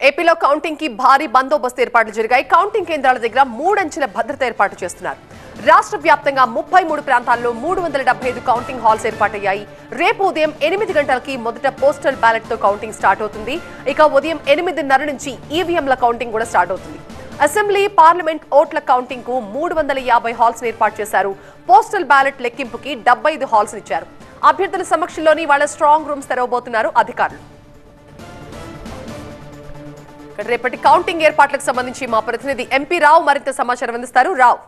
ఏపీలో కౌంటింగ్ కి భారీ బందోబస్తు ఏర్పాట్లు జరిగాయి కౌంటింగ్ కేంద్రాల దగ్గర మూడంచెల భద్రత ఏర్పాటు చేస్తున్నారు రాష్ట్ర వ్యాప్తంగా ముప్పై మూడు ప్రాంతాల్లో మూడు వందల డెబ్బై ఐదు కౌంటింగ్ హాల్స్ ఏర్పాటయ్యాయి రేపు ఉదయం ఎనిమిది గంటలకి మొదట పోస్టల్ బ్యాలెట్ తో కౌంటింగ్ స్టార్ట్ అవుతుంది ఇక ఉదయం ఎనిమిదిన్నర నుంచి ఈవీఎంల కౌంటింగ్ కూడా స్టార్ట్ అవుతుంది అసెంబ్లీ పార్లమెంట్ ఓట్ల కౌంటింగ్ కు మూడు వందల యాభై హాల్స్ ఏర్పాటు చేశారు పోస్టల్ బ్యాలెట్ లెక్కింపుకి డెబ్బై ఐదు హాల్స్ ఇచ్చారు అభ్యర్థుల సమక్షంలోని వాళ్ళ స్ట్రాంగ్ రూమ్స్ తెరవబోతున్నారు అధికారులు ఇక్కడ రేపటి కౌంటింగ్ ఏర్పాట్లకు సంబంధించి మా ప్రతినిధి ఎంపీ రావు మరింత సమాచారం అందిస్తారు రావు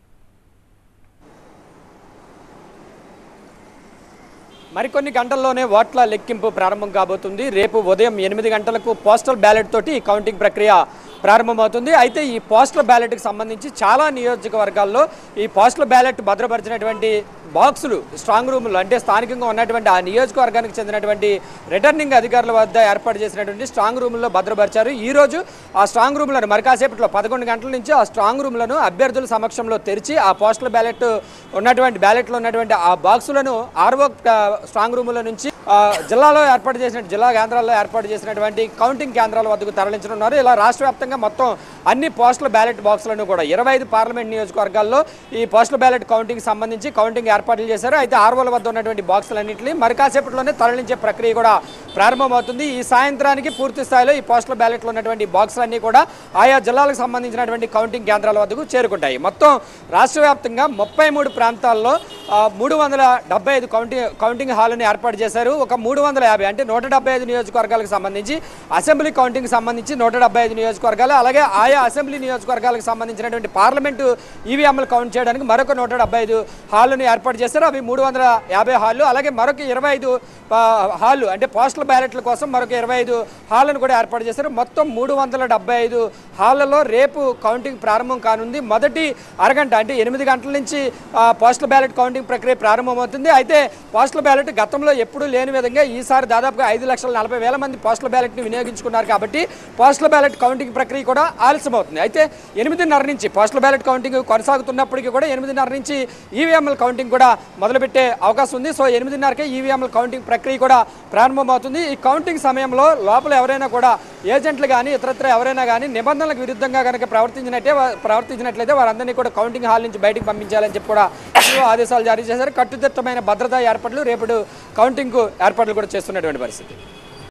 మరికొన్ని గంటల్లోనే ఓట్ల లెక్కింపు ప్రారంభం కాబోతుంది రేపు ఉదయం ఎనిమిది గంటలకు పోస్టల్ బ్యాలెట్ తోటి ఈ కౌంటింగ్ ప్రక్రియ ప్రారంభమవుతుంది అయితే ఈ పోస్టల్ బ్యాలెట్కి సంబంధించి చాలా నియోజకవర్గాల్లో ఈ పోస్టల్ బ్యాలెట్ భద్రపరిచినటువంటి బాక్సులు స్ట్రాంగ్ రూములు అంటే స్థానికంగా ఉన్నటువంటి ఆ నియోజకవర్గానికి చెందినటువంటి రిటర్నింగ్ అధికారుల వద్ద ఏర్పాటు చేసినటువంటి స్ట్రాంగ్ రూముల్లో భద్రపరిచారు ఈ రోజు ఆ స్ట్రాంగ్ రూములను మరి కాసేపట్లో పదకొండు గంటల నుంచి ఆ స్ట్రాంగ్ రూములను అభ్యర్థుల సమక్షంలో తెరిచి ఆ పోస్టల్ బ్యాలెట్ ఉన్నటువంటి బ్యాలెట్లో ఉన్నటువంటి ఆ బాక్సులను ఆర్వో స్ట్రాంగ్ రూముల నుంచి ఆ, జిల్లాలో ఏర్పాటు చేసిన జిల్లా కేంద్రాల్లో ఏర్పాటు చేసినటువంటి కౌంటింగ్ కేంద్రాల వద్దకు తరలించనున్నారు ఇలా రాష్ట్ర వ్యాప్తంగా మొత్తం అన్ని పోస్టల్ బ్యాలెట్ బాక్సులను కూడా ఇరవై ఐదు పార్లమెంట్ నియోజకవర్గాల్లో ఈ పోస్టల్ బ్యాలెట్ కౌంటింగ్ సంబంధించి కౌంటింగ్ ఏర్పాట్లు చేశారు అయితే ఆర్వోల వద్ద ఉన్నటువంటి బాక్సులన్నింటినీ మరి కాసేపట్లోనే తరలించే ప్రక్రియ కూడా ప్రారంభమవుతుంది ఈ సాయంత్రానికి పూర్తి స్థాయిలో ఈ పోస్టల్ బ్యాలెట్లో ఉన్నటువంటి బాక్సులన్నీ కూడా ఆయా జిల్లాలకు సంబంధించినటువంటి కౌంటింగ్ కేంద్రాల వద్దకు చేరుకుంటాయి మొత్తం రాష్ట్ర వ్యాప్తంగా ముప్పై మూడు ప్రాంతాల్లో ఆ, మూడు వందల డెబ్బై ఐదు కౌంటింగ్ కౌంటింగ్ హాల్ని ఏర్పాటు చేశారు ఒక మూడు వందల యాభై అంటే నూట డెబ్బై ఐదు నియోజకవర్గాలకు సంబంధించి అసెంబ్లీ కౌంటింగ్ సంబంధించి నూట డెబ్బై ఐదు నియోజకవర్గాలు అలాగే ఆయా అసెంబ్లీ నియోజకవర్గాలకు సంబంధించినటువంటి పార్లమెంటు ఈవీఎంలు కౌంట్ చేయడానికి మరొక నూట డెబ్బై ఐదు హాల్ని ఏర్పాటు చేశారు అవి మూడు వందల యాభై హాళ్ళు అలాగే మరొక ఇరవై ఐదు హాళ్ళు అంటే పోస్టల్ బ్యాలెట్ల కోసం మరొక ఇరవై ఐదు హాళ్ళను కూడా ఏర్పాటు చేశారు మొత్తం మూడు వందల డెబ్బై ఐదు హాళ్లలో రేపు కౌంటింగ్ ప్రారంభం కానుంది మొదటి అరగంట అంటే ఎనిమిది గంటల నుంచి ఆ, పోస్టల్ బ్యాలెట్ కౌంటింగ్ ప్రక్రియ ప్రారంభమవుతుంది అయితే పోస్టల్ బ్యాలెట్ గతంలో ఎప్పుడూ లేని విధంగా ఈసారి దాదాపుగా ఐదు లక్షల నలభై వేల మంది పోస్టల్ బ్యాలెట్ని వినియోగించుకున్నారు కాబట్టి పోస్టల్ బ్యాలెట్ కౌంటింగ్ ప్రక్రియ కూడా ఆలస్యం అవుతుంది అయితే ఎనిమిదిన్నర నుంచి పోస్టల్ బ్యాలెట్ కౌంటింగ్ కొనసాగుతున్నప్పటికీ కూడా ఎనిమిదిన్నర నుంచి ఈవీఎంల కౌంటింగ్ కూడా మొదలుపెట్టే అవకాశం ఉంది సో ఎనిమిదిన్నరకే ఈవీఎంల కౌంటింగ్ ప్రక్రియ కూడా ప్రారంభమవుతుంది ఈ కౌంటింగ్ సమయంలో లోపల ఎవరైనా కూడా ఏజెంట్లు కానీ ఇతరత్ర ఎవరైనా కానీ నిబంధనలకు విరుద్ధంగా కనుక ప్రవర్తించినట్టే వా- ప్రవర్తించినట్లయితే వారందరినీ కూడా కౌంటింగ్ హాల్ నుంచి బయటికి పంపించాలని చెప్పి కూడా ఈఓ ఆదేశాలు జారీ చేశారు కట్టుదిట్టమైన భద్రతా ఏర్పాట్లు రేపటి కౌంటింగ్కు ఏర్పాట్లు కూడా చేస్తున్నటువంటి పరిస్థితి